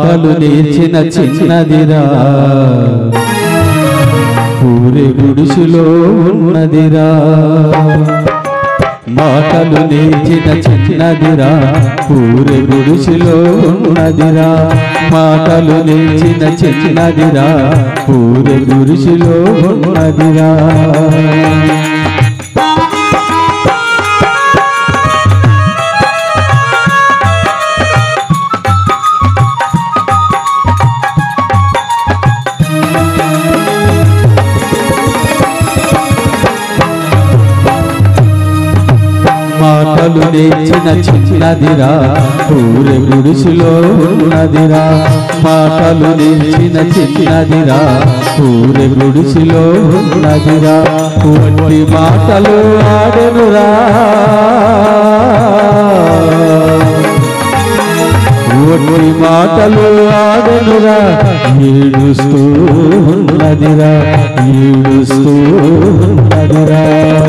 మాటలు నేర్చిన చిన్నదిరా ఊరే గుడిసులో ఉన్నదిరా మాటలు నేర్చిన చిన్నదిరా ఊరే గుడిసులో ఉన్నదిరా మాటలు నేర్చిన చిన్నదిరా ఊరే గుడిసులో ఉన్నదిరా మాటలు నేర్చిన చిన్నదిరా ఊరే గుడిసులో ఉన్నదిరా మాటలు నేర్చిన చిన్నదిరా ఊరే గుడిసులో ఉన్నదిరా వట్టి మాటలు ఆడెనురా వట్టి మాటలు ఆడెనురా ఏడుస్తూ ఉన్నదిరా ఏడుస్తూ ఉన్నదిరా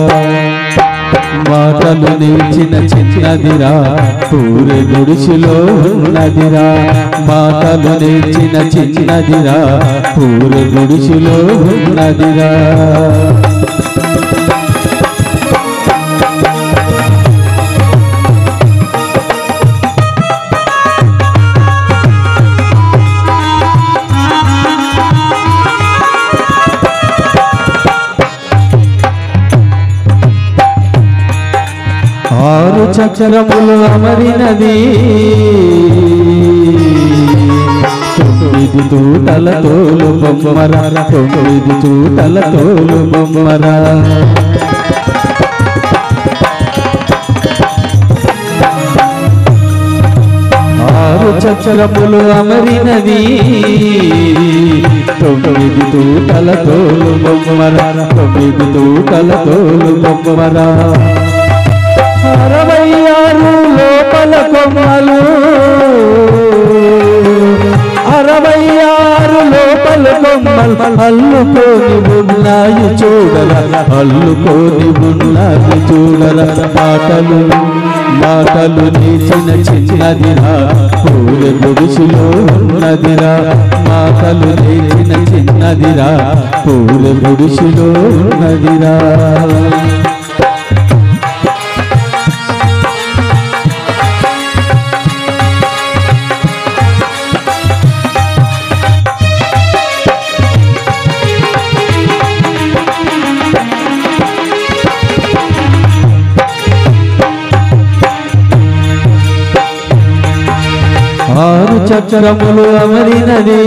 మాటలు నేర్చిన చిన్నదిరా పూరె గుడిసిలో ఉన్నదిరా మాటలు నేర్చిన చిన్నదిరా పూరె గుడిసిలో ఉన్నదిరా ఆరు చక్రములు అమరినది తొమ్మిది తూటల తోలు బొమ్మర తొమ్మిది తూటల తోలు బొమ్మర ఆరు చక్రములు అమరినది తొమ్మిది తూటల తోలు బొమ్మర తొమ్మిది తూటల తోలు బొమ్మర అరవై ఆరు లోపల కొమ్మలు అరవై ఆరు లోపల కొమ్మలు అల్లుకొని ఉన్నాయి చూడర అల్లుకొని ఉన్నాయి చూడర మాటలు మాటలు నేర్చిన చిన్నదిరా పూల గుడిసులో ఉన్నదిరా మాటలు నేర్చిన చిన్నదిరా పూల గుడిసులో ఉన్నదిరా ఆరు చక్రములు అమరినది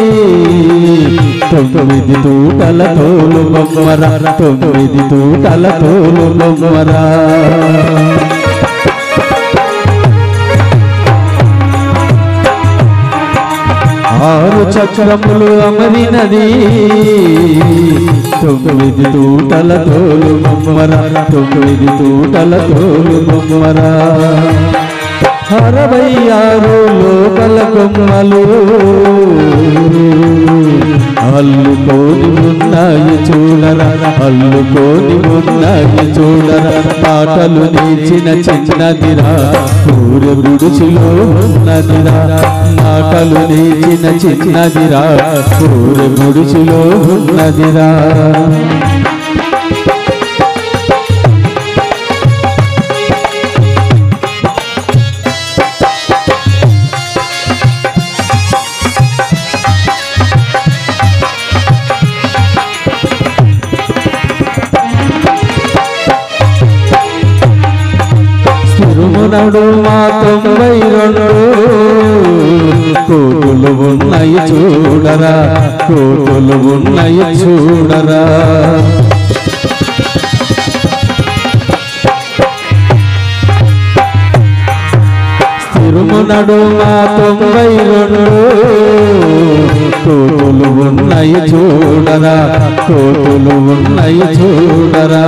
తొమ్మిది తూటల తోలు బొమ్మర తొమ్మిది తూటల తోలు బొమ్మర ఆరు చక్రములు అమరినది తొమ్మిది తూటల తోలు బొమ్మర తొమ్మిది తూటల తోలు బొమ్మర అరవై ఆరు లోపల కొమ్మలు అల్లుకోని ఉన్నాయి చూడర అల్లుకోని ఉన్నాయి చూడర పాటలు నేర్చిన చిన్నదిరా పూర గుడిసిలో ఉన్నదిరా మాటలు నేర్చిన చిన్నదిరా పూర గుడిసిలో ఉన్నదిరా తిరుమనడు మా తొంభై రెండు కోటులు ఉన్నాయి చూడరా కోటులు ఉన్నాయి చూడరా తిరుమనడు మా తొంభై రెండు కోటులు ఉన్నాయి చూడరా కోటులు ఉన్నాయి చూడరా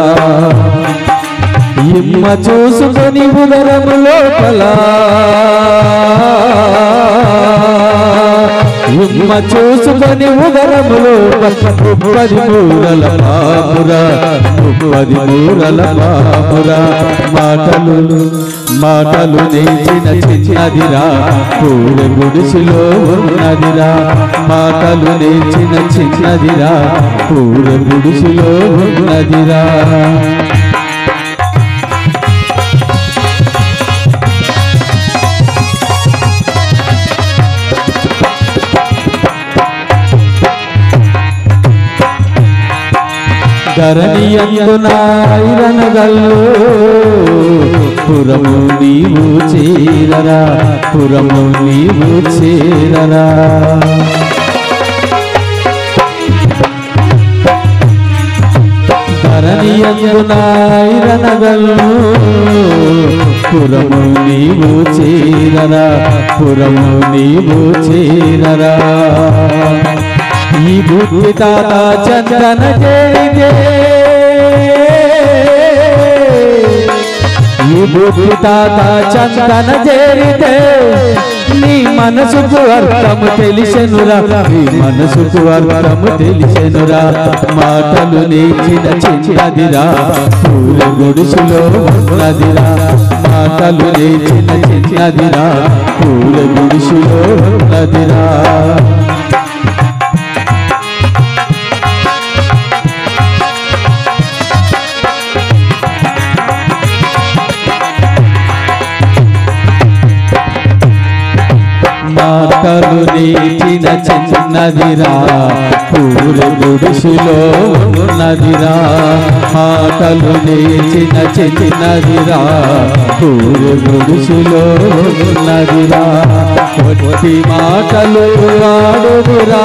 ఇమ్మ చూసుకొని ఉదరము లోపల ఇమ్మ చూసుకొని ఉదరములో ముప్పది మూరల పాపురా ముప్పది మూరల పాపురా మాటలు మాటలు నేర్చిన చిన్నదిరా పూల గుడిసిలో ఉన్నదిరా మాటలు నేర్చిన చిన్నదిరా పూల గుడిసిలో ఉన్నదిరా ధరణియందునాయిరనగల్లు పురము నీవు చేరరా పురము నీవు చేరరా ధరణియందునాయిరనగల్లు పురము నీవు చేరరా పురము నీవు చేరరా ఈ బుద్ధి తాత చందన చేరితే ఈ బుద్ధి తాత చందన చేరితే నీ మనసుకు అర్థము తెలిసెనురా నీ మనసుకు అర్థము తెలిసెనురా మాటలు నేర్చిన చిన్నదిరా పూల గుడిసులో ఉన్నదిరా మాటలు నేర్చిన చిన్నదిరా పూల గుడిసులో ఉన్నదిరా మాటలు నేర్చిన చిన్నదిరా పూల గుడిసులో ఉన్నదిరా మాటలు నేర్చిన చిన్నదిరా పూల గుడిసులో ఉన్నదిరా కొట్టి మాటలు ఆడుదురా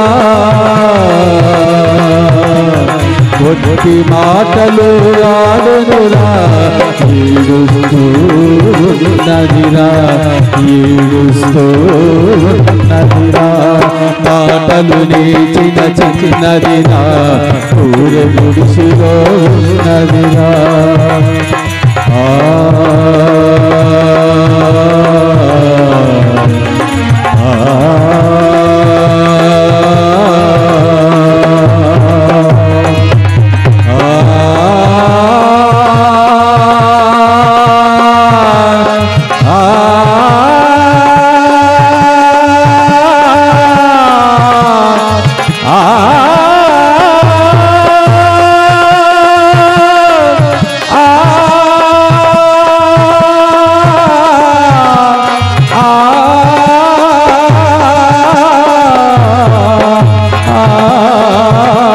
కొట్టి మాటలు ఆడుదురా ఏడుస్తూ ఉన్నదిరా ఏడుస్తూ ఉన్నదిరా మాటలు నేర్చిన చిన్నదిరా పూర గుడిసిలో ఉన్నదిరా ఆ ఆ